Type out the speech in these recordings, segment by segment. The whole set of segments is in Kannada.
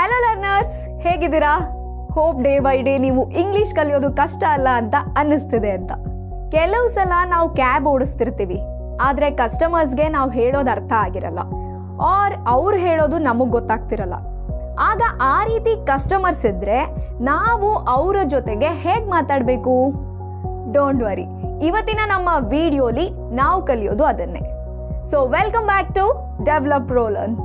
ಹಲೋ ಲರ್ನರ್ಸ್ ಹೇಗಿದ್ದೀರಾ ಹೋಪ್ ಡೇ ಬೈ ಡೇ ನೀವು ಇಂಗ್ಲಿಷ್ ಕಲಿಯೋದು ಕಷ್ಟ ಅಲ್ಲ ಅಂತ ಅನ್ನಿಸ್ತಿದೆ ಅಂತ ಕೆಲವು ಸಲ ನಾವು ಕ್ಯಾಬ್ ಓಡಿಸ್ತಿರ್ತೀವಿ ಆದರೆ ಕಸ್ಟಮರ್ಸ್ಗೆ ನಾವು ಹೇಳೋದು ಅರ್ಥ ಆಗಿರಲ್ಲ ಆರ್ ಅವ್ರು ಹೇಳೋದು ನಮಗೆ ಗೊತ್ತಾಗ್ತಿರಲ್ಲ ಆಗ ಆ ರೀತಿ ಕಸ್ಟಮರ್ಸ್ ಇದ್ರೆ ನಾವು ಅವರ ಜೊತೆಗೆ ಹೇಗೆ ಮಾತಾಡಬೇಕು ಡೋಂಟ್ ವರಿ ಇವತ್ತಿನ ನಮ್ಮ ವಿಡಿಯೋಲಿ ನಾವು ಕಲಿಯೋದು ಅದನ್ನೇ so welcome back to develop ರೋಲನ್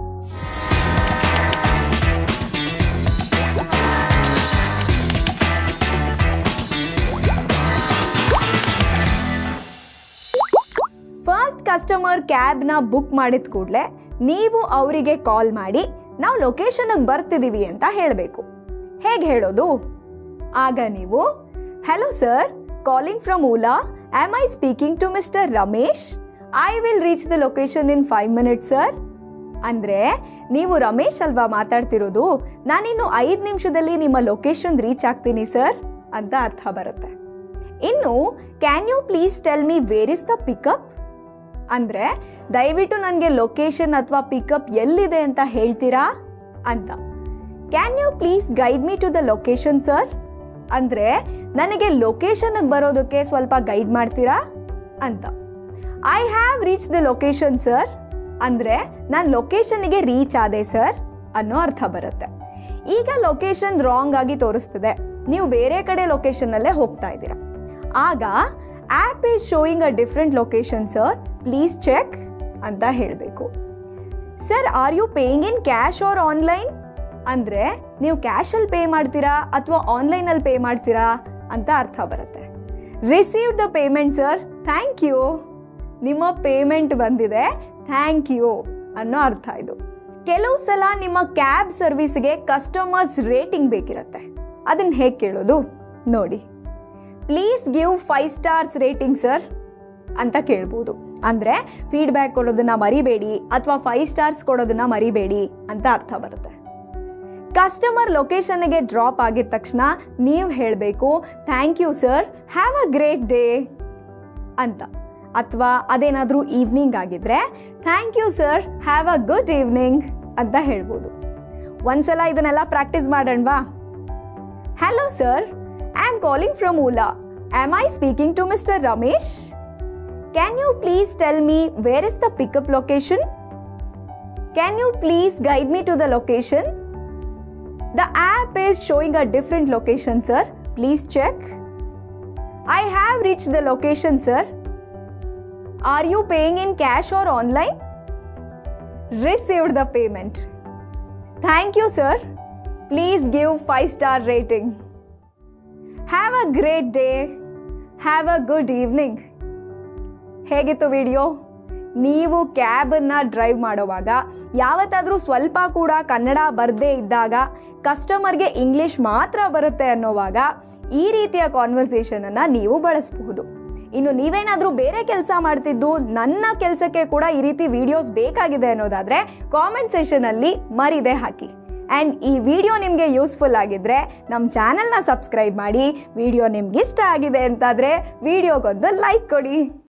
ಫಸ್ಟ್ ಕಸ್ಟಮರ್ ಕ್ಯಾಬ್ನ ಬುಕ್ ಮಾಡಿದ ಕೂಡಲೇ ನೀವು ಅವರಿಗೆ ಕಾಲ್ ಮಾಡಿ ನಾವು ಲೊಕೇಶನ್ಗೆ ಬರ್ತಿದ್ದೀವಿ ಅಂತ ಹೇಳಬೇಕು ಹೇಗೆ ಹೇಳೋದು ಆಗ ನೀವು hello sir calling from Ola am I speaking to mister Ramesh I will reach the location in five minutes sir ಅಂದರೆ ನೀವು ರಮೇಶ್ ಅಲ್ವಾ ಮಾತಾಡ್ತಿರೋದು ನಾನಿನ್ನು ಐದು ನಿಮಿಷದಲ್ಲಿ ನಿಮ್ಮ ಲೊಕೇಶನ್ ರೀಚ್ ಆಗ್ತೀನಿ ಸರ್ ಅಂತ ಅರ್ಥ ಬರುತ್ತೆ ಇನ್ನು can you please tell me where is the pickup ಅಂದರೆ ದಯವಿಟ್ಟು ನನಗೆ ಲೊಕೇಶನ್ ಅಥವಾ ಪಿಕಪ್ ಎಲ್ಲಿದೆ ಅಂತ ಹೇಳ್ತೀರಾ ಅಂತ can you please guide me to the location sir ಅಂದರೆ ನನಗೆ ಲೊಕೇಶನ್ಗೆ ಬರೋದಕ್ಕೆ ಸ್ವಲ್ಪ ಗೈಡ್ ಮಾಡ್ತೀರಾ ಅಂತ I have reach the location sir ಅಂದರೆ ನಾನು ಲೊಕೇಶನ್ಗೆ ರೀಚ್ ಆದೆ ಸರ್ ಅನ್ನೋ ಅರ್ಥ ಬರುತ್ತೆ ಈಗ ಲೊಕೇಶನ್ ರಾಂಗ್ ಆಗಿ ತೋರಿಸ್ತಿದೆ ನೀವು ಬೇರೆ ಕಡೆ ಲೊಕೇಶನ್ನಲ್ಲೇ ಹೋಗ್ತಾ ಇದ್ದೀರಾ ಆಗ app is showing a different location sir please check ಅಂತ ಹೇಳಬೇಕು sir are you paying in cash or online ಅಂದರೆ ನೀವು ಕ್ಯಾಶಲ್ಲಿ ಪೇ ಮಾಡ್ತೀರಾ ಅಥವಾ ಆನ್ಲೈನಲ್ಲಿ ಪೇ ಮಾಡ್ತೀರಾ ಅಂತ ಅರ್ಥ ಬರುತ್ತೆ receive the payment sir thank you ನಿಮ್ಮ ಪೇಮೆಂಟ್ ಬಂದಿದೆ ಥ್ಯಾಂಕ್ ಯು ಅನ್ನೋ ಅರ್ಥ ಇದು ಕೆಲವು ಸಲ ನಿಮ್ಮ ಕ್ಯಾಬ್ ಸರ್ವಿಸ್ಗೆ ಕಸ್ಟಮರ್ಸ್ ರೇಟಿಂಗ್ ಬೇಕಿರುತ್ತೆ ಅದನ್ನು ಹೇಗೆ ಕೇಳೋದು ನೋಡಿ please give five stars rating sir ಅಂತ ಕೇಳ್ಬೋದು ಅಂದರೆ ಫೀಡ್ಬ್ಯಾಕ್ ಕೊಡೋದನ್ನ ಮರಿಬೇಡಿ ಅಥವಾ ಫೈವ್ ಸ್ಟಾರ್ಸ್ ಕೊಡೋದನ್ನ ಮರಿಬೇಡಿ ಅಂತ ಅರ್ಥ ಬರುತ್ತೆ ಕಸ್ಟಮರ್ ಲೊಕೇಶನ್ಗೆ ಡ್ರಾಪ್ ಆಗಿದ ತಕ್ಷಣ ನೀವು ಹೇಳಬೇಕು thank you sir have a great day ಅಂತ ಅಥವಾ ಅದೇನಾದರೂ ಈವ್ನಿಂಗ್ ಆಗಿದ್ರೆ thank you sir have a good evening ಅಂತ ಹೇಳ್ಬೋದು ಒಂದ್ಸಲ ಇದನ್ನೆಲ್ಲ ಪ್ರಾಕ್ಟೀಸ್ ಮಾಡೋಣವಾ hello sir I am calling from Ola am I speaking to mister Ramesh can you please tell me where is the pickup location can you please guide me to the location the app is showing a different location sir please check I have reach the location sir are you paying in cash or online received the payment thank you sir please give five star rating have a great day have a good evening ಹೇಗಿತ್ತು ವಿಡಿಯೋ ನೀವು ಕ್ಯಾಬನ್ನು ಡ್ರೈವ್ ಮಾಡೋವಾಗ ಯಾವತ್ತಾದರೂ ಸ್ವಲ್ಪ ಕೂಡ ಕನ್ನಡ ಬರದೇ ಇದ್ದಾಗ ಕಸ್ಟಮರ್ಗೆ ಇಂಗ್ಲೀಷ್ ಮಾತ್ರ ಬರುತ್ತೆ ಅನ್ನೋವಾಗ ಈ ರೀತಿಯ ಕಾನ್ವರ್ಸೇಷನನ್ನು ನೀವು ಬಳಸಬಹುದು ಇನ್ನು ನೀವೇನಾದರೂ ಬೇರೆ ಕೆಲಸ ಮಾಡ್ತಿದ್ದು ನನ್ನ ಕೆಲಸಕ್ಕೆ ಕೂಡ ಈ ರೀತಿ ವಿಡಿಯೋಸ್ ಬೇಕಾಗಿದೆ ಅನ್ನೋದಾದರೆ ಕಾಮೆಂಟ್ ಸೆಷನಲ್ಲಿ ಮರಿದೆ ಹಾಕಿ ಆ್ಯಂಡ್ ಈ ವಿಡಿಯೋ ನಿಮಗೆ ಯೂಸ್ಫುಲ್ ಆಗಿದ್ದರೆ ನಮ್ಮ ಚಾನಲ್ನ ಸಬ್ಸ್ಕ್ರೈಬ್ ಮಾಡಿ ವಿಡಿಯೋ ನಿಮ್ಗೆ ಇಷ್ಟ ಆಗಿದೆ ಅಂತಾದರೆ ವಿಡಿಯೋಗೊಂದು ಲೈಕ್ ಕೊಡಿ